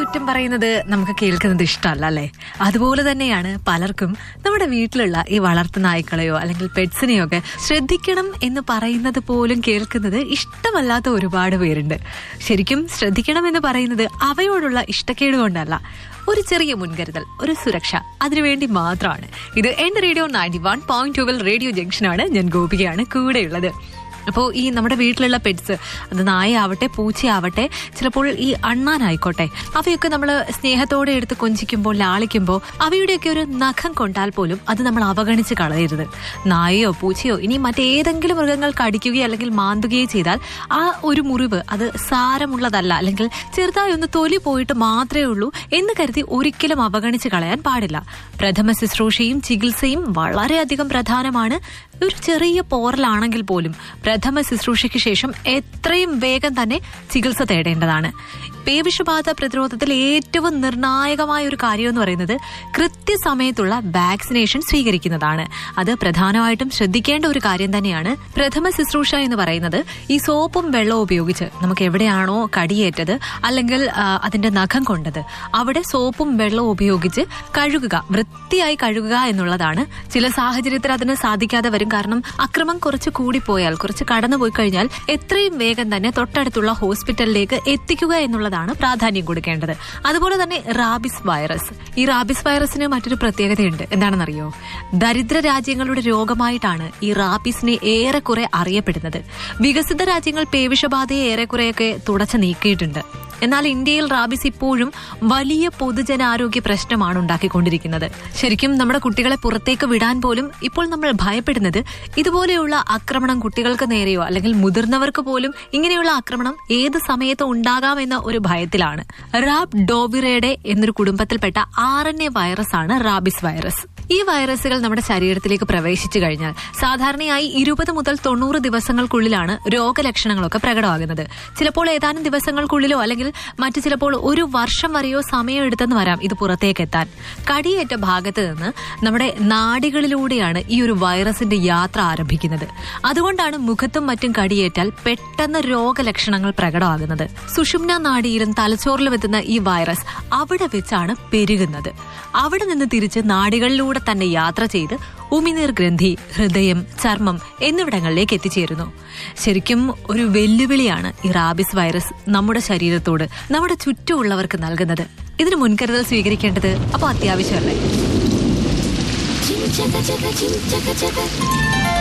കുറ്റം പറയുന്നത് നമുക്ക് കേൾക്കുന്നത് ഇഷ്ടമല്ല അല്ലേ അതുപോലെ തന്നെയാണ് പലർക്കും നമ്മുടെ വീട്ടിലുള്ള ഈ വളർത്തു നായ്ക്കളെയോ അല്ലെങ്കിൽ പെറ്റ്സിനെയോ ഒക്കെ ശ്രദ്ധിക്കണം എന്ന് പറയുന്നത് പോലും കേൾക്കുന്നത് ഇഷ്ടമല്ലാത്ത ഒരുപാട് പേരുണ്ട് ശരിക്കും ശ്രദ്ധിക്കണം എന്ന് പറയുന്നത് അവയോടുള്ള ഇഷ്ടക്കേട് കൊണ്ടല്ല ഒരു ചെറിയ മുൻകരുതൽ ഒരു സുരക്ഷ അതിനുവേണ്ടി മാത്രമാണ് ഇത് എന്റെ radio ninety one point twelve radio ജംഗ്ഷനാണ് ഞാൻ ഗോപികയാണ് കൂടെയുള്ളത് അപ്പോൾ ഈ നമ്മുടെ വീട്ടിലുള്ള പെറ്റ്സ് അത് നായയാവട്ടെ പൂച്ചയാവട്ടെ ചിലപ്പോൾ ഈ അണ്ണാനായിക്കോട്ടെ അവയൊക്കെ നമ്മൾ സ്നേഹത്തോടെ എടുത്ത് കൊഞ്ചിക്കുമ്പോൾ ലാളിക്കുമ്പോൾ അവയുടെയൊക്കെ ഒരു നഖം കൊണ്ടാൽ പോലും അത് നമ്മൾ അവഗണിച്ച് കളയരുത് നായയോ പൂച്ചയോ ഇനി മറ്റേതെങ്കിലും മൃഗങ്ങൾ കടിക്കുകയോ അല്ലെങ്കിൽ മാന്തുകയോ ചെയ്താൽ ആ ഒരു മുറിവ് അത് സാരമുള്ളതല്ല അല്ലെങ്കിൽ ചെറുതായി ഒന്ന് തൊലി പോയിട്ട് മാത്രമേ ഉള്ളൂ എന്ന് കരുതി ഒരിക്കലും അവഗണിച്ച് കളയാൻ പാടില്ല പ്രഥമ ശുശ്രൂഷയും ചികിത്സയും വളരെയധികം പ്രധാനമാണ് ഒരു ചെറിയ പോറലാണെങ്കിൽ പോലും പ്രഥമ ശുശ്രൂഷയ്ക്ക് ശേഷം എത്രയും വേഗം തന്നെ ചികിത്സ തേടേണ്ടതാണ് പേവിഷബാധ പ്രതിരോധത്തിൽ ഏറ്റവും നിർണായകമായ ഒരു കാര്യം എന്ന് പറയുന്നത് കൃത്യസമയത്തുള്ള വാക്സിനേഷൻ സ്വീകരിക്കുന്നതാണ് അത് പ്രധാനമായിട്ടും ശ്രദ്ധിക്കേണ്ട ഒരു കാര്യം തന്നെയാണ് പ്രഥമ ശുശ്രൂഷ എന്ന് പറയുന്നത് ഈ സോപ്പും വെള്ളവും ഉപയോഗിച്ച് നമുക്ക് എവിടെയാണോ കടിയേറ്റത് അല്ലെങ്കിൽ ആ, അതിന്റെ നഖം കൊണ്ടത് അവിടെ സോപ്പും വെള്ളവും ഉപയോഗിച്ച് കഴുകുക വൃത്തിയായി കഴുകുക എന്നുള്ളതാണ് ചില സാഹചര്യത്തിൽ അതിന് സാധിക്കാതെ വരും കാരണം അക്രമം കുറച്ച് കൂടിപ്പോയാൽ കുറച്ച് കടന്നുപോയി കഴിഞ്ഞാൽ എത്രയും വേഗം തന്നെ തൊട്ടടുത്തുള്ള ഹോസ്പിറ്റലിലേക്ക് എത്തിക്കുക എന്നുള്ളതാണ് പ്രാധാന്യം കൊടുക്കേണ്ടത് അതുപോലെ തന്നെ റാബിസ് വൈറസ് ഈ റാബിസ് വൈറസിന് മറ്റൊരു പ്രത്യേകതയുണ്ട് എന്താണെന്നറിയോ ദരിദ്ര രാജ്യങ്ങളുടെ രോഗമായിട്ടാണ് ഈ റാബിസിനെ ഏറെക്കുറെ അറിയപ്പെടുന്നത് വികസിത രാജ്യങ്ങൾ പേവിഷബാധയെ ഏറെക്കുറെയൊക്കെ തുടച്ചു നീക്കിയിട്ടുണ്ട് എന്നാൽ ഇന്ത്യയിൽ റാബിസ് ഇപ്പോഴും വലിയ പൊതുജനാരോഗ്യ പ്രശ്നമാണ് ഉണ്ടാക്കിക്കൊണ്ടിരിക്കുന്നത് ശരിക്കും നമ്മുടെ കുട്ടികളെ പുറത്തേക്ക് വിടാൻ പോലും ഇപ്പോൾ നമ്മൾ ഭയപ്പെടുന്നത് ഇതുപോലെയുള്ള ആക്രമണം കുട്ടികൾക്ക് നേരെയോ അല്ലെങ്കിൽ മുതിർന്നവർക്ക് പോലും ഇങ്ങനെയുള്ള ആക്രമണം ഏത് സമയത്ത് ഉണ്ടാകാമെന്ന ഒരു ഭയത്തിലാണ് റാബ് ഡോവിറയുടെ എന്നൊരു കുടുംബത്തിൽപ്പെട്ട ആർ എൻ എ വൈറസ് ആണ് റാബിസ് വൈറസ് ഈ വൈറസുകൾ നമ്മുടെ ശരീരത്തിലേക്ക് പ്രവേശിച്ചു കഴിഞ്ഞാൽ സാധാരണയായി ഇരുപത് മുതൽ തൊണ്ണൂറ് ദിവസങ്ങൾക്കുള്ളിലാണ് രോഗലക്ഷണങ്ങളൊക്കെ പ്രകടമാകുന്നത് ചിലപ്പോൾ ഏതാനും ദിവസങ്ങൾക്കുള്ളിലോ അല്ലെങ്കിൽ മറ്റു ചിലപ്പോൾ ഒരു വർഷം വരെയോ സമയം എടുത്തെന്ന് വരാം ഇത് പുറത്തേക്ക് എത്താൻ കടിയേറ്റ ഭാഗത്ത് നിന്ന് നമ്മുടെ നാടികളിലൂടെയാണ് ഈ ഒരു വൈറസിന്റെ യാത്ര ആരംഭിക്കുന്നത് അതുകൊണ്ടാണ് മുഖത്തും മറ്റും കടിയേറ്റാൽ പെട്ടെന്ന് രോഗലക്ഷണങ്ങൾ പ്രകടമാകുന്നത് സുഷുമ്ന നാഡിയിലും തലച്ചോറിലും എത്തുന്ന ഈ വൈറസ് അവിടെ വെച്ചാണ് പെരുകുന്നത് അവിടെ നിന്ന് തിരിച്ച് നാടികളിലൂടെ തന്നെ യാത്ര ചെയ്ത് ഉമിനീർ ഗ്രന്ഥി ഹൃദയം ചർമ്മം എന്നിവിടങ്ങളിലേക്ക് എത്തിച്ചേരുന്നു ശരിക്കും ഒരു വെല്ലുവിളിയാണ് ഈ റാബിസ് വൈറസ് നമ്മുടെ ശരീരത്തോട് നമ്മുടെ ചുറ്റുമുള്ളവർക്ക് നൽകുന്നത് ഇതിന് മുൻകരുതൽ സ്വീകരിക്കേണ്ടത് അപ്പോൾ അത്യാവശ്യമല്ലേ Ching chaka chaka ching chaka chaka.